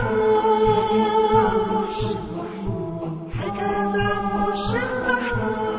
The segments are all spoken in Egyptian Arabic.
محمود حكايات عمو الشيخ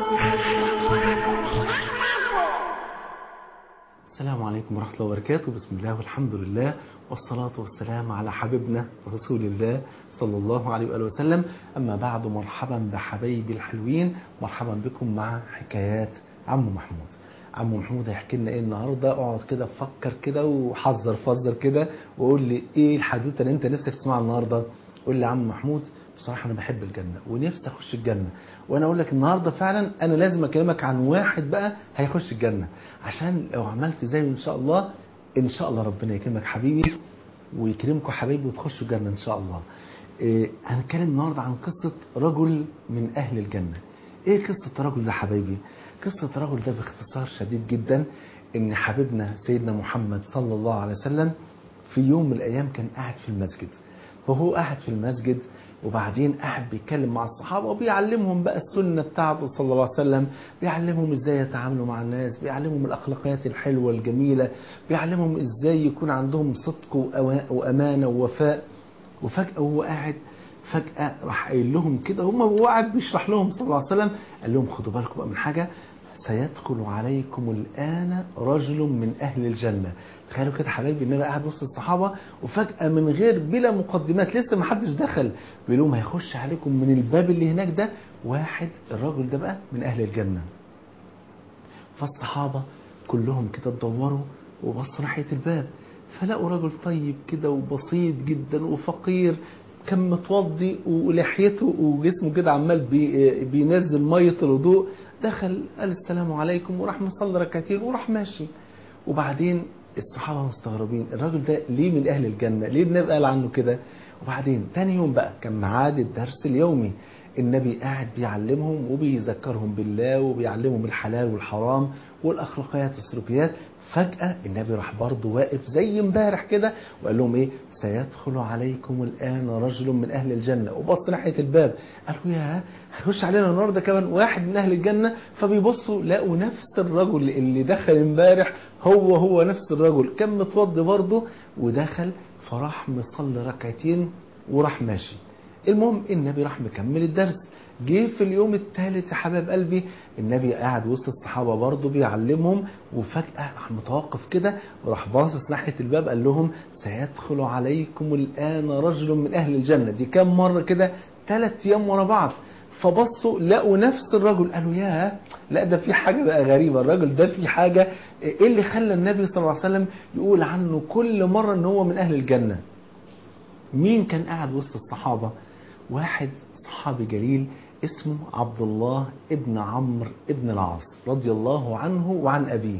محمود السلام عليكم ورحمة الله وبركاته بسم الله والحمد لله والصلاة والسلام على حبيبنا رسول الله صلى الله عليه وآله وسلم أما بعد مرحبا بحبايبي الحلوين مرحبا بكم مع حكايات عمو محمود عمو محمود هيحكي لنا ايه النهارده اقعد كده فكر كده وحذر فذر كده وقول لي ايه الحدوته اللي انت نفسك تسمعها النهارده قول لي يا عم محمود بصراحه انا بحب الجنه ونفسي اخش الجنه وانا اقول لك النهارده فعلا انا لازم اكلمك عن واحد بقى هيخش الجنه عشان لو عملت زيه ان شاء الله ان شاء الله ربنا يكرمك حبيبي ويكرمكم حبايبي وتخشوا الجنه ان شاء الله إيه هنتكلم النهارده عن قصه رجل من اهل الجنه ايه قصه الرجل ده حبايبي قصه الرجل ده باختصار شديد جدا ان حبيبنا سيدنا محمد صلى الله عليه وسلم في يوم من الايام كان قاعد في المسجد فهو قاعد في المسجد وبعدين قاعد بيتكلم مع الصحابه وبيعلمهم بقى السنه بتاعته صلى الله عليه وسلم بيعلمهم ازاي يتعاملوا مع الناس بيعلمهم الاخلاقيات الحلوه الجميله بيعلمهم ازاي يكون عندهم صدق وأوا- وامانه ووفاء وفجاه هو قاعد فجاه راح قايل لهم كده هم وهو قاعد بيشرح لهم صلى الله عليه وسلم قال لهم خدوا بالكم بقى من حاجه سيدخل عليكم الآن رجل من أهل الجنة تخيلوا كده حبايبي النبي قاعد وسط الصحابة وفجأة من غير بلا مقدمات لسه ما حدش دخل بيقول لهم هيخش عليكم من الباب اللي هناك ده واحد الراجل ده بقى من أهل الجنة فالصحابة كلهم كده اتدوروا وبصوا ناحية الباب فلقوا راجل طيب كده وبسيط جدا وفقير كان متوضي ولحيته وجسمه كده عمال بي بينزل مية الوضوء دخل قال السلام عليكم وراح مصلي ركعتين وراح ماشي وبعدين الصحابة مستغربين الراجل ده ليه من أهل الجنة ليه النبي قال عنه كده وبعدين تاني يوم بقى كان ميعاد الدرس اليومي النبي قاعد بيعلمهم وبيذكرهم بالله وبيعلمهم الحلال والحرام والأخلاقيات والسلوكيات فجأة النبي راح برضه واقف زي امبارح كده وقال لهم ايه سيدخل عليكم الآن رجل من أهل الجنة وبص ناحية الباب قالوا يا هيخش علينا النهارده كمان واحد من أهل الجنة فبيبصوا لقوا نفس الرجل اللي دخل امبارح هو هو نفس الرجل كان متوضي برضه ودخل فراح مصلي ركعتين وراح ماشي المهم النبي راح مكمل الدرس جه في اليوم الثالث يا حباب قلبي النبي قاعد وسط الصحابه برضه بيعلمهم وفجاه راح متوقف كده وراح باصص ناحيه الباب قال لهم سيدخل عليكم الان رجل من اهل الجنه دي كام مره كده ثلاث ايام ورا بعض فبصوا لقوا نفس الرجل قالوا يا لا ده في حاجه بقى غريبه الراجل ده في حاجه ايه اللي خلى النبي صلى الله عليه وسلم يقول عنه كل مره ان هو من اهل الجنه مين كان قاعد وسط الصحابه واحد صحابي جليل اسمه عبد الله ابن عمرو ابن العاص رضي الله عنه وعن أبيه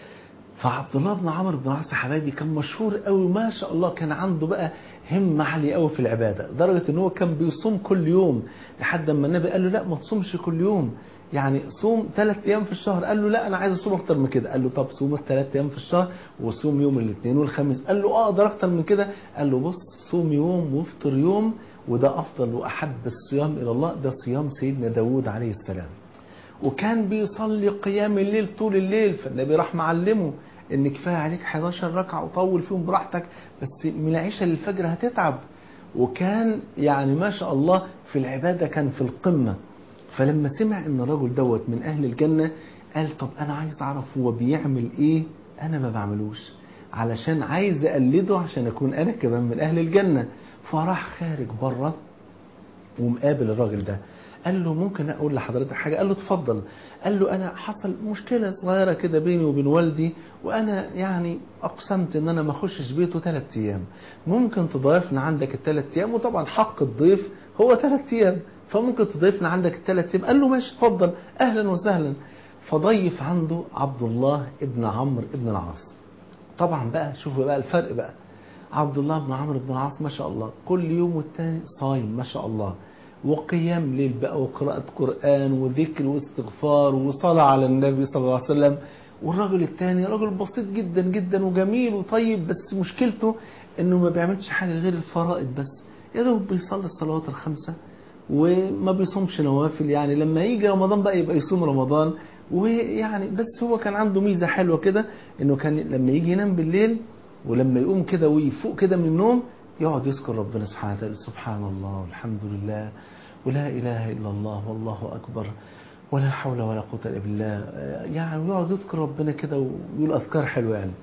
فعبد الله بن عمرو بن العاص يا حبايبي كان مشهور قوي ما شاء الله كان عنده بقى همة عالية قوي في العبادة لدرجة ان هو كان بيصوم كل يوم لحد ما النبي قال له لا ما تصومش كل يوم يعني صوم ثلاث ايام في الشهر قال له لا انا عايز اصوم اكتر من كده قال له طب صوم الثلاث ايام في الشهر وصوم يوم الاثنين والخميس قال له اه اقدر اكتر من كده قال له بص صوم يوم وافطر يوم وده افضل واحب الصيام الى الله ده صيام سيدنا داود عليه السلام وكان بيصلي قيام الليل طول الليل فالنبي راح معلمه ان كفايه عليك 11 ركعه وطول فيهم براحتك بس من العشاء للفجر هتتعب وكان يعني ما شاء الله في العباده كان في القمه فلما سمع ان الرجل دوت من اهل الجنه قال طب انا عايز اعرف هو بيعمل ايه انا ما بعملوش علشان عايز اقلده عشان اكون انا كمان من اهل الجنه فراح خارج بره ومقابل الراجل ده قال له ممكن اقول لحضرتك حاجه قال له اتفضل قال له انا حصل مشكله صغيره كده بيني وبين والدي وانا يعني اقسمت ان انا ما اخشش بيته ثلاث ايام ممكن تضيفنا عندك الثلاث ايام وطبعا حق الضيف هو ثلاث ايام فممكن تضيفنا عندك الثلاث ايام قال له ماشي اتفضل اهلا وسهلا فضيف عنده عبد الله ابن عمرو ابن العاص طبعا بقى شوفوا بقى الفرق بقى عبد الله بن عمرو بن العاص ما شاء الله كل يوم والتاني صايم ما شاء الله وقيام ليل بقى وقراءة قرآن وذكر واستغفار وصلاة على النبي صلى الله عليه وسلم والراجل التاني راجل بسيط جدا جدا وجميل وطيب بس مشكلته انه ما بيعملش حاجة غير الفرائض بس يا دوب بيصلي الصلوات الخمسة وما بيصومش نوافل يعني لما يجي رمضان بقى يبقى يصوم رمضان ويعني بس هو كان عنده ميزة حلوة كده انه كان لما يجي ينام بالليل ولما يقوم كده ويفوق كده من النوم يقعد يذكر ربنا سبحانه وتعالى سبحان الله والحمد لله ولا إله إلا الله والله أكبر ولا حول ولا قوة إلا بالله يعني يقعد يذكر ربنا كده ويقول أذكار حلوة يعني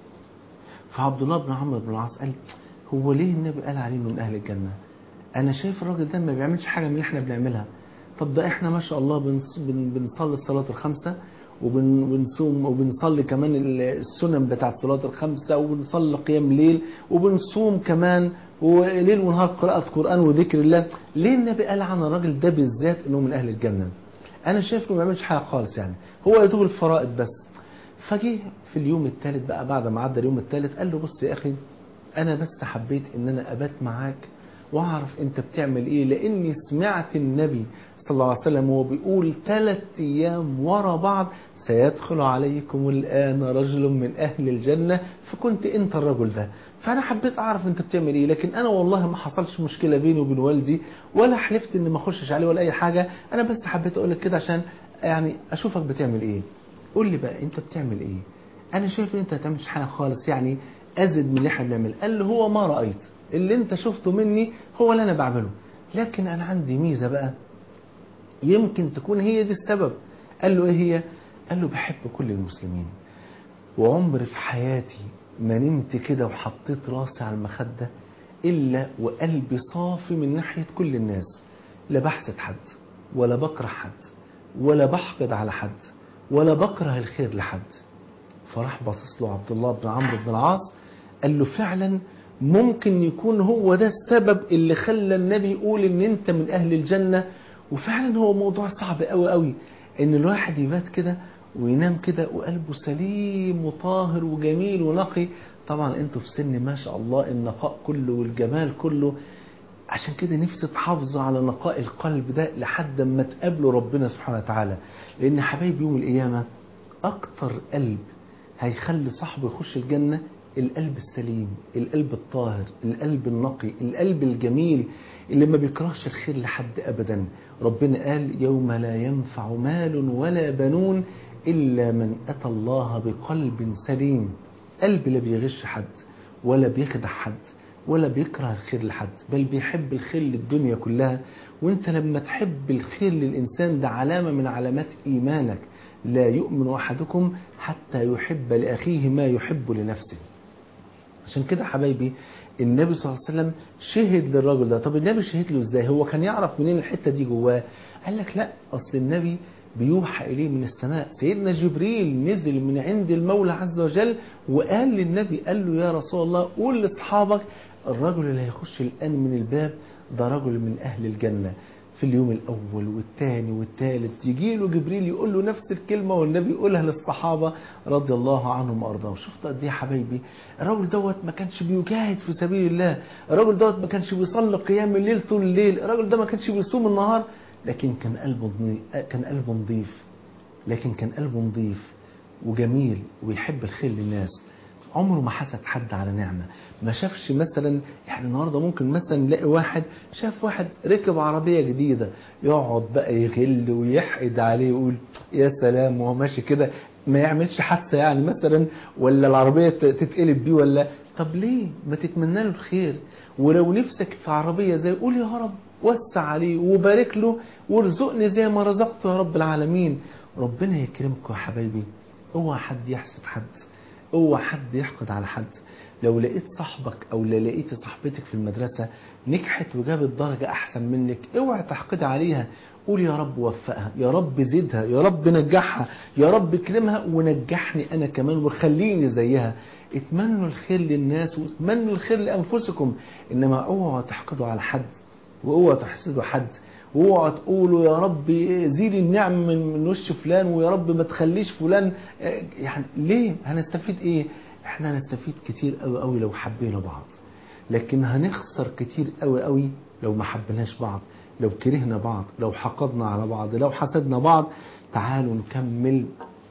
فعبد الله بن عمرو بن العاص قال هو ليه النبي قال عليه من أهل الجنة أنا شايف الراجل ده ما بيعملش حاجة من اللي احنا بنعملها طب ده احنا ما شاء الله بنص- بن- بنصلي الصلاة الخمسة وبنصوم وبنصلي كمان السنن بتاعت الصلاة الخمسة وبنصلي قيام ليل وبنصوم كمان وليل ونهار قراءة قرآن وذكر الله ليه النبي قال عن الراجل ده بالذات انه من اهل الجنة انا شايف انه ما بيعملش حاجة خالص يعني هو يدوب الفرائض بس فجه في اليوم الثالث بقى بعد ما عدى اليوم الثالث قال له بص يا اخي انا بس حبيت ان انا ابات معاك واعرف انت بتعمل ايه لاني سمعت النبي صلى الله عليه وسلم وهو بيقول ثلاث ايام ورا بعض سيدخل عليكم الان رجل من اهل الجنه فكنت انت الرجل ده فانا حبيت اعرف انت بتعمل ايه لكن انا والله ما حصلش مشكله بيني وبين والدي ولا حلفت ان ما اخشش عليه ولا اي حاجه انا بس حبيت اقول لك كده عشان يعني اشوفك بتعمل ايه قول لي بقى انت بتعمل ايه انا شايف ان انت ما تعملش حاجه خالص يعني ازيد من اللي احنا بنعمله قال له هو ما رايت اللي انت شفته مني هو اللي انا بعمله لكن انا عندي ميزه بقى يمكن تكون هي دي السبب قال له ايه هي قال له بحب كل المسلمين وعمري في حياتي ما نمت كده وحطيت راسي على المخدة إلا وقلبي صافي من ناحية كل الناس لا بحسد حد ولا بكره حد ولا بحقد على حد ولا بكره الخير لحد فراح باصص له عبد الله بن عمرو بن العاص قال له فعلا ممكن يكون هو ده السبب اللي خلى النبي يقول ان انت من اهل الجنة وفعلا هو موضوع صعب قوي قوي ان الواحد يبات كده وينام كده وقلبه سليم وطاهر وجميل ونقي طبعا انتوا في سن ما شاء الله النقاء كله والجمال كله عشان كده نفسي تحافظوا على نقاء القلب ده لحد ما تقابلوا ربنا سبحانه وتعالى لان حبايبي يوم القيامه اكتر قلب هيخلي صاحبه يخش الجنه القلب السليم القلب الطاهر القلب النقي القلب الجميل اللي ما بيكرهش الخير لحد ابدا ربنا قال يوم لا ينفع مال ولا بنون الا من اتى الله بقلب سليم قلب لا بيغش حد ولا بيخدع حد ولا بيكره الخير لحد بل بيحب الخير للدنيا كلها وانت لما تحب الخير للإنسان ده علامة من علامات إيمانك لا يؤمن أحدكم حتى يحب لأخيه ما يحب لنفسه عشان كده حبايبي النبي صلى الله عليه وسلم شهد للرجل ده طب النبي شهد له ازاي هو كان يعرف منين الحتة دي جواه قال لك لا أصل النبي بيوحى إليه من السماء سيدنا جبريل نزل من عند المولى عز وجل وقال للنبي قال له يا رسول الله قول لأصحابك الرجل اللي هيخش الآن من الباب ده رجل من أهل الجنة في اليوم الأول والثاني والثالث يجي له جبريل يقول له نفس الكلمة والنبي يقولها للصحابة رضي الله عنهم وأرضاهم شفت قد إيه يا حبايبي الراجل دوت ما كانش بيجاهد في سبيل الله الراجل دوت ما كانش بيصلي قيام الليل طول الليل الراجل ده ما كانش بيصوم النهار لكن كان قلبه نظيف كان قلبه نظيف لكن كان قلبه نظيف وجميل ويحب الخير للناس عمره ما حسد حد على نعمة ما شافش مثلا يعني النهاردة ممكن مثلا نلاقي واحد شاف واحد ركب عربية جديدة يقعد بقى يغل ويحقد عليه ويقول يا سلام وهو ماشي كده ما يعملش حادثة يعني مثلا ولا العربية تتقلب بيه ولا طب ليه ما تتمنى له الخير ولو نفسك في عربية زي قول يا رب وسع عليه وبارك له وارزقني زي ما رزقته يا رب العالمين ربنا يكرمكم يا حبايبي اوعى حد يحسد حد اوعى حد يحقد على حد لو لقيت صاحبك او لا لقيت صاحبتك في المدرسة نجحت وجابت درجة احسن منك اوعى تحقد عليها قول يا رب وفقها يا رب زدها يا رب نجحها يا رب اكرمها ونجحني انا كمان وخليني زيها اتمنوا الخير للناس واتمنوا الخير لانفسكم انما اوعوا تحقدوا على حد واوعوا تحسدوا حد واوعوا تقولوا يا رب زيل النعم من من وش فلان ويا رب ما تخليش فلان يعني ليه هنستفيد ايه احنا هنستفيد كتير قوي قوي لو حبينا بعض لكن هنخسر كتير قوي قوي لو ما حبيناش بعض لو كرهنا بعض لو حقدنا على بعض لو حسدنا بعض تعالوا نكمل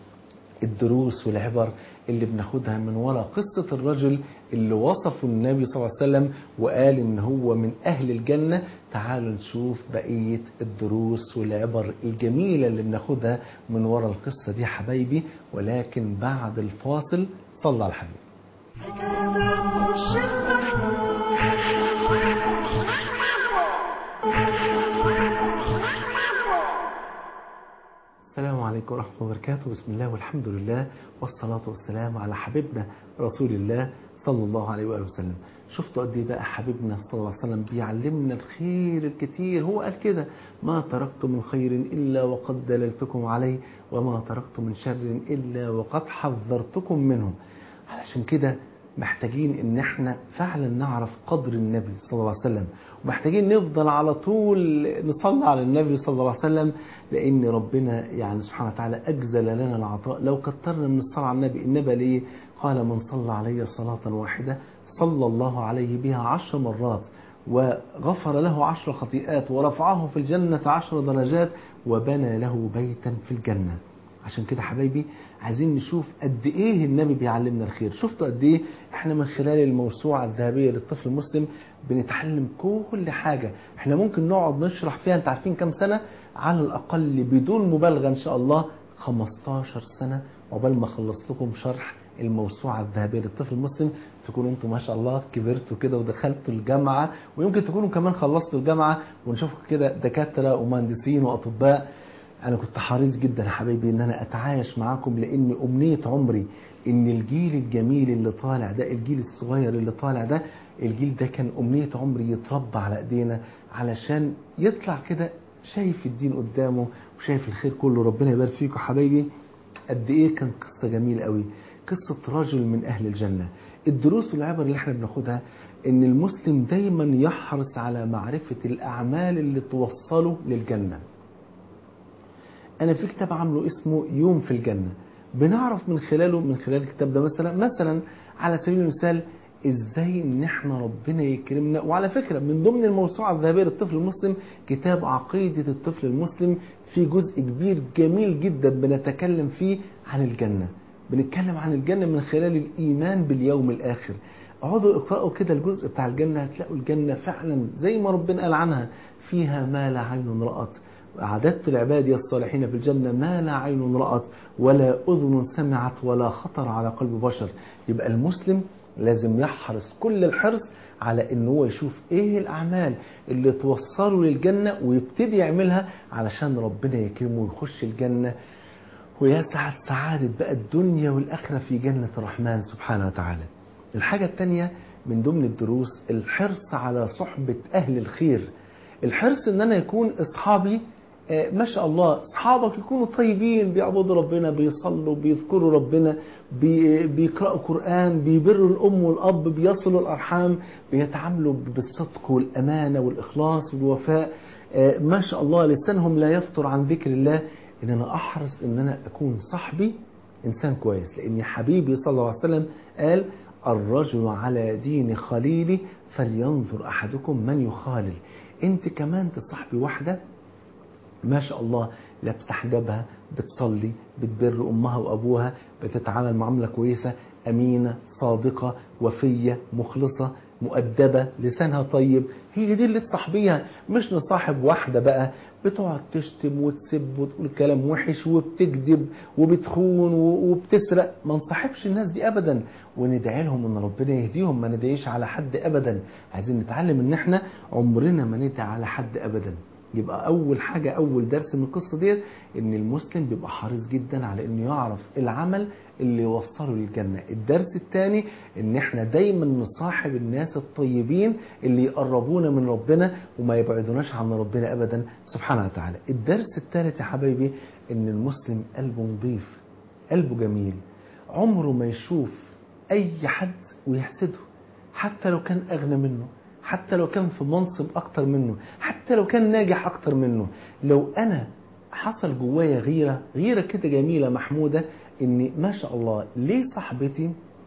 الدروس والعبر اللي بناخدها من وراء قصة الرجل اللي وصفه النبي صلى الله عليه وسلم وقال ان هو من اهل الجنة تعالوا نشوف بقية الدروس والعبر الجميلة اللي بناخدها من وراء القصة دي حبايبي ولكن بعد الفاصل صلى على الحبيب هكذا الشبح عليكم ورحمة الله وبركاته بسم الله والحمد لله والصلاة والسلام على حبيبنا رسول الله صلى الله عليه وآله وسلم شفتوا قد ايه بقى حبيبنا صلى الله عليه وسلم بيعلمنا الخير الكتير هو قال كده ما تركت من خير إلا وقد دللتكم عليه وما تركت من شر إلا وقد حذرتكم منه علشان كده محتاجين ان احنا فعلا نعرف قدر النبي صلى الله عليه وسلم ومحتاجين نفضل على طول نصلي على النبي صلى الله عليه وسلم لان ربنا يعني سبحانه وتعالى اجزل لنا العطاء لو كترنا من الصلاه على النبي النبي ليه قال من صلى علي صلاه واحده صلى الله عليه بها عشر مرات وغفر له عشر خطيئات ورفعه في الجنة عشر درجات وبنى له بيتا في الجنة عشان كده حبايبي عايزين نشوف قد ايه النبي بيعلمنا الخير شفتوا قد ايه احنا من خلال الموسوعة الذهبية للطفل المسلم بنتعلم كل حاجة احنا ممكن نقعد نشرح فيها انت عارفين كم سنة على الاقل بدون مبالغة ان شاء الله 15 سنة عقبال ما خلصت لكم شرح الموسوعة الذهبية للطفل المسلم تكونوا انتم ما شاء الله كبرتوا كده ودخلتوا الجامعة ويمكن تكونوا كمان خلصتوا الجامعة ونشوفكم كده دكاترة ومهندسين وأطباء أنا كنت حريص جدا يا حبايبي إن أنا أتعايش معاكم لأن أمنية عمري إن الجيل الجميل اللي طالع ده الجيل الصغير اللي طالع ده الجيل ده كان أمنية عمري يتربى على إيدينا علشان يطلع كده شايف الدين قدامه وشايف الخير كله ربنا يبارك فيكم حبايبي قد إيه كان قصة جميلة قوي قصة رجل من أهل الجنة الدروس والعبر اللي احنا بناخدها ان المسلم دايما يحرص على معرفة الأعمال اللي توصله للجنة أنا في كتاب عامله اسمه يوم في الجنة بنعرف من خلاله من خلال الكتاب ده مثلا مثلا على سبيل المثال ازاي ان احنا ربنا يكرمنا وعلى فكرة من ضمن الموسوعة الذهبية للطفل المسلم كتاب عقيدة الطفل المسلم في جزء كبير جميل جدا بنتكلم فيه عن الجنة بنتكلم عن الجنة من خلال الإيمان باليوم الآخر اقعدوا اقرأوا كده الجزء بتاع الجنة هتلاقوا الجنة فعلا زي ما ربنا قال عنها فيها ما لا عين رأت أعددت العباد الصالحين في الجنة ما لا عين رأت ولا أذن سمعت ولا خطر على قلب بشر يبقى المسلم لازم يحرص كل الحرص على ان هو يشوف ايه الاعمال اللي توصله للجنة ويبتدي يعملها علشان ربنا يكرمه ويخش الجنة ويسعد سعادة بقى الدنيا والآخرة في جنة الرحمن سبحانه وتعالى الحاجة التانية من ضمن الدروس الحرص على صحبة أهل الخير الحرص ان انا يكون اصحابي آه، ما شاء الله اصحابك يكونوا طيبين بيعبدوا ربنا بيصلوا بيذكروا ربنا بي- بيقرأوا قرآن بيبروا الأم والأب بيصلوا الأرحام بيتعاملوا بالصدق والأمانة والإخلاص والوفاء آه، ما شاء الله لسانهم لا يفتر عن ذكر الله ان انا احرص ان انا اكون صاحبي انسان كويس لان حبيبي صلى الله عليه وسلم قال الرجل على دين خليله فلينظر احدكم من يخالل انت كمان تصاحبي واحده ما شاء الله لابسه حجابها بتصلي بتبر امها وابوها بتتعامل معامله كويسه امينه صادقه وفيه مخلصه مؤدبه لسانها طيب هي دي اللي تصاحبيها مش نصاحب واحده بقى بتقعد تشتم وتسب وتقول كلام وحش وبتكذب وبتخون و- وبتسرق ما نصاحبش الناس دي ابدا وندعي لهم ان ربنا يهديهم ما ندعيش على حد ابدا عايزين نتعلم ان احنا عمرنا ما ندعي على حد ابدا يبقى اول حاجه اول درس من القصه ديت ان المسلم بيبقى حريص جدا على انه يعرف العمل اللي يوصله للجنه الدرس الثاني ان احنا دايما نصاحب الناس الطيبين اللي يقربونا من ربنا وما يبعدوناش عن ربنا ابدا سبحانه وتعالى الدرس الثالث يا حبايبي ان المسلم قلبه نظيف قلبه جميل عمره ما يشوف اي حد ويحسده حتى لو كان اغنى منه حتى لو كان في منصب اكتر منه حتى لو كان ناجح اكتر منه لو انا حصل جوايا غيرة غيرة كده جميلة محمودة ان ما شاء الله ليه صاحبتي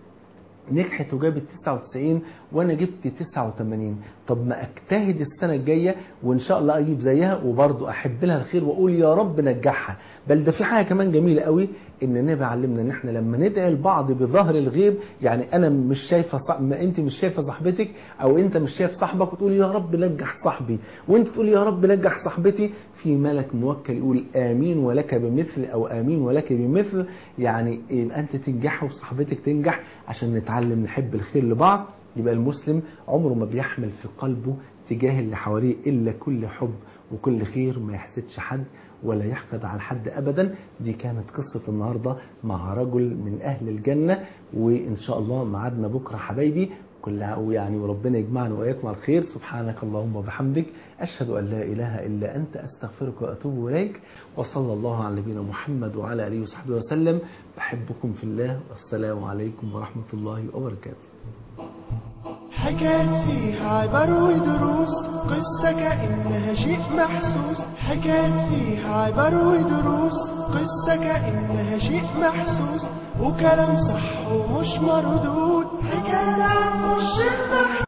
نجحت وجابت 99 وانا جبت 89 طب ما اجتهد السنه الجايه وان شاء الله اجيب زيها وبرضه احب لها الخير واقول يا رب نجحها بل ده في حاجه كمان جميله قوي ان النبي علمنا ان احنا لما ندعي البعض بظهر الغيب يعني انا مش شايفه صح... ما انت مش شايفه صاحبتك او انت مش شايف صاحبك وتقول يا رب نجح صاحبي وانت تقول يا رب نجح صاحبتي في ملك موكل يقول امين ولك بمثل او امين ولك بمثل يعني يبقى انت تنجح وصاحبتك تنجح عشان نتعلم نحب الخير لبعض يبقى المسلم عمره ما بيحمل في قلبه تجاه اللي حواليه الا كل حب وكل خير ما يحسدش حد ولا يحقد على حد ابدا دي كانت قصه النهارده مع رجل من اهل الجنه وان شاء الله ميعادنا بكره حبايبي كلها ويعني وربنا يجمعنا واياكم على الخير سبحانك اللهم وبحمدك اشهد ان لا اله الا انت استغفرك واتوب اليك وصلى الله على نبينا محمد وعلى اله وصحبه وسلم بحبكم في الله والسلام عليكم ورحمه الله وبركاته حكايات فيها عبر ودروس قصة كأنها شيء محسوس حكايات فيها عبر ودروس قصة كأنها شيء محسوس وكلام صح ومش مردود كلام الشيخ محمود